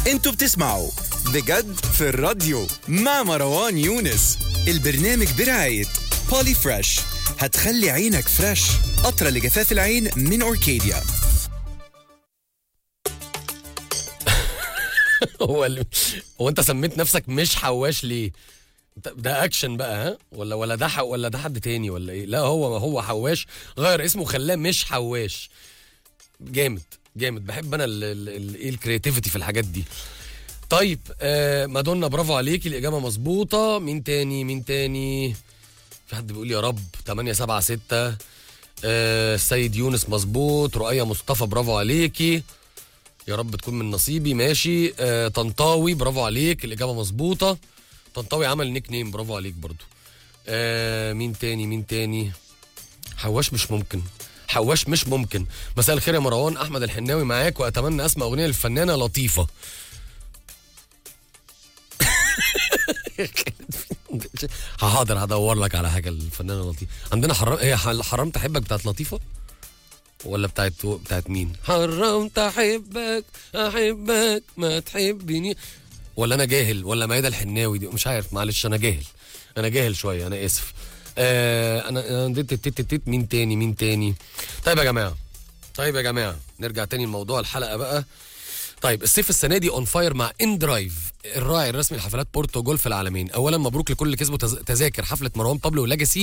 انتوا بتسمعوا بجد في الراديو مع مروان يونس البرنامج برعاية بولي فريش هتخلي عينك فريش قطرة لجفاف العين من أوركيديا هو ال... هو انت سميت نفسك مش حواش ليه؟ انت- ده اكشن بقى ها ولا ولا ده ح... ولا ده حد تاني ولا ايه؟ لا هو هو حواش غير اسمه خلاه مش حواش جامد جامد بحب انا ال... ال... ال... ايه الكرياتيفيتي في الحاجات دي طيب آه مادونا برافو عليكي الاجابه مظبوطه مين تاني مين تاني في حد بيقول يا رب 8 7 6 آه السيد يونس مظبوط رؤية مصطفى برافو عليكي يا رب تكون من نصيبي ماشي آه طنطاوي برافو عليك الإجابة مظبوطة طنطاوي عمل نيك نيم برافو عليك برضو آه مين تاني مين تاني حواش مش ممكن حواش مش ممكن مساء الخير يا مروان احمد الحناوي معاك واتمنى اسمع اغنيه للفنانه لطيفه حاضر هدور لك على حاجه الفنانه لطيفه عندنا حرام هي ح- حرمت احبك بتاعت لطيفه ولا بتاعت بتاعت مين حرمت احبك احبك ما تحبني ولا انا جاهل ولا مايده الحناوي دي مش عارف معلش انا جاهل انا جاهل شويه انا اسف آه انا انا ديت تيت تيت تيت مين تاني مين تاني طيب يا جماعه طيب يا جماعه نرجع تاني لموضوع الحلقه بقى طيب الصيف السنه دي اون فاير مع ان درايف الراعي الرسمي لحفلات بورتو جولف العالمين اولا مبروك لكل اللي كسبوا تز- تذاكر حفله مروان بابلو ولاجاسي